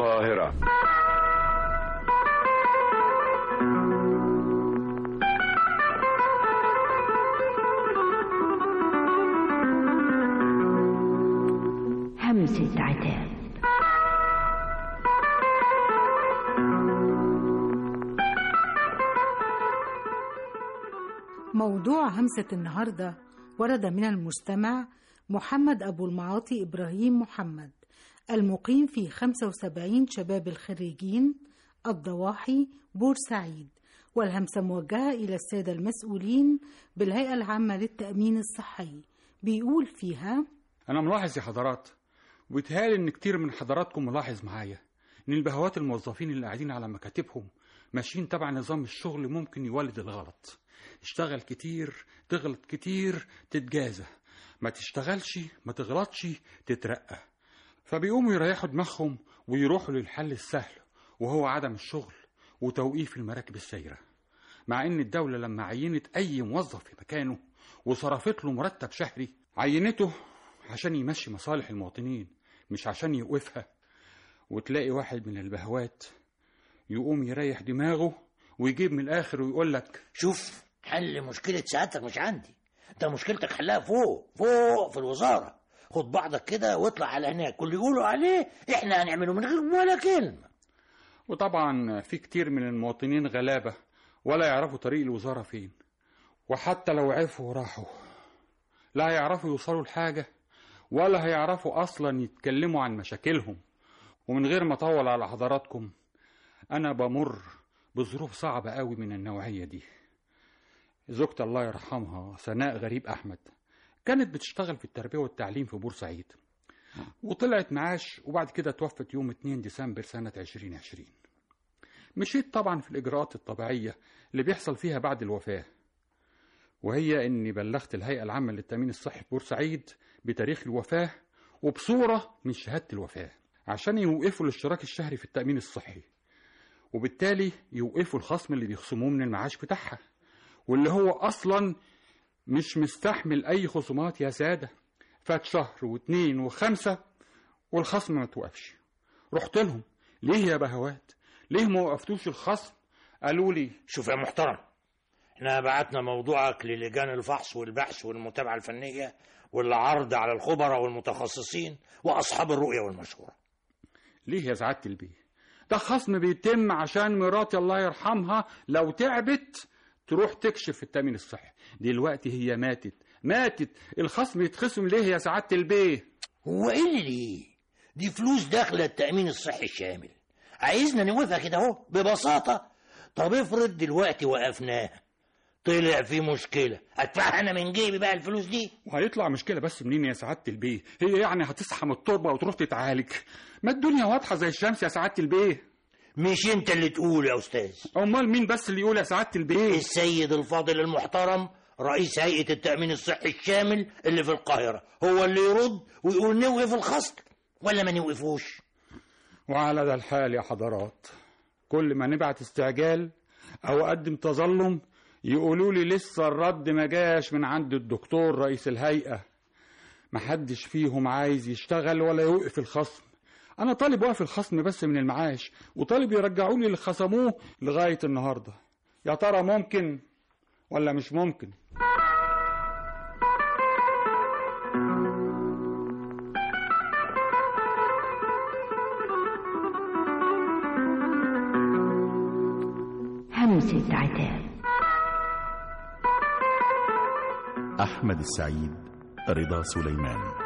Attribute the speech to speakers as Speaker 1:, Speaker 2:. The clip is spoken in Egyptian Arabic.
Speaker 1: القاهرة
Speaker 2: همسة عتاب
Speaker 3: موضوع همسة النهاردة ورد من المستمع محمد أبو المعاطي إبراهيم محمد المقيم في 75 شباب الخريجين الضواحي بورسعيد والهمسة موجهة إلى السادة المسؤولين بالهيئة العامة للتأمين الصحي بيقول فيها
Speaker 4: أنا ملاحظ يا حضرات وبيتهيألي إن كتير من حضراتكم ملاحظ معايا إن البهوات الموظفين اللي قاعدين على مكاتبهم ماشيين تبع نظام الشغل ممكن يولد الغلط اشتغل كتير تغلط كتير تتجازى ما تشتغلش ما تغلطش تترقى فبيقوموا يريحوا دماغهم ويروحوا للحل السهل وهو عدم الشغل وتوقيف المراكب السايرة مع إن الدولة لما عينت أي موظف في مكانه وصرفت له مرتب شهري عينته عشان يمشي مصالح المواطنين مش عشان يوقفها وتلاقي واحد من البهوات يقوم يريح دماغه ويجيب من الآخر ويقول لك
Speaker 5: شوف حل مشكلة سعادتك مش عندي انت مشكلتك حلها فوق فوق في الوزارة خد بعضك كده واطلع على هناك واللي يقولوا عليه احنا هنعمله من غير ولا كلمة
Speaker 4: وطبعا في كتير من المواطنين غلابة ولا يعرفوا طريق الوزارة فين وحتى لو عرفوا راحوا لا هيعرفوا يوصلوا لحاجة ولا هيعرفوا أصلا يتكلموا عن مشاكلهم ومن غير ما أطول على حضراتكم أنا بمر بظروف صعبة قوي من النوعية دي زوجتي الله يرحمها سناء غريب أحمد كانت بتشتغل في التربية والتعليم في بورسعيد وطلعت معاش وبعد كده توفت يوم 2 ديسمبر سنة 2020 مشيت طبعا في الإجراءات الطبيعية اللي بيحصل فيها بعد الوفاة وهي إني بلغت الهيئة العامة للتأمين الصحي في بورسعيد بتاريخ الوفاة وبصورة من شهادة الوفاة عشان يوقفوا الاشتراك الشهري في التأمين الصحي وبالتالي يوقفوا الخصم اللي بيخصموه من المعاش بتاعها واللي هو أصلا مش مستحمل أي خصومات يا سادة فات شهر واتنين وخمسة والخصم ما توقفش رحت لهم ليه يا بهوات ليه ما وقفتوش الخصم قالوا لي
Speaker 5: شوف يا محترم احنا بعتنا موضوعك للجان الفحص والبحث والمتابعة الفنية والعرض على الخبراء والمتخصصين وأصحاب الرؤية والمشورة
Speaker 4: ليه يا سعادة البيه ده خصم بيتم عشان مراتي الله يرحمها لو تعبت تروح تكشف في التأمين الصحي دلوقتي هي ماتت ماتت الخصم يتخصم ليه يا سعادة البيه
Speaker 5: هو ايه اللي ليه؟ دي فلوس داخلة التأمين الصحي الشامل عايزنا نوقفها كده اهو ببساطة طب افرض دلوقتي وقفناها طلع في مشكلة ادفعها انا من جيبي بقى الفلوس دي
Speaker 4: وهيطلع مشكلة بس منين يا سعادة البيه هي يعني هتصحى من التربة وتروح تتعالج ما الدنيا واضحة زي الشمس يا سعادة البيه
Speaker 5: مش انت اللي تقول يا استاذ
Speaker 4: امال مين بس اللي يقول يا سعادة البيه
Speaker 5: السيد الفاضل المحترم رئيس هيئة التأمين الصحي الشامل اللي في القاهرة هو اللي يرد ويقول نوقف الخصم ولا ما نوقفوش
Speaker 4: وعلى ذا الحال يا حضرات كل ما نبعت استعجال او اقدم تظلم يقولوا لي لسه الرد ما جاش من عند الدكتور رئيس الهيئة محدش فيهم عايز يشتغل ولا يوقف الخصم انا طالب وقف الخصم بس من المعاش وطالب يرجعوا لي اللي خصموه لغاية النهاردة يا ترى ممكن ولا مش ممكن
Speaker 2: همسة عتاب
Speaker 6: أحمد السعيد رضا سليمان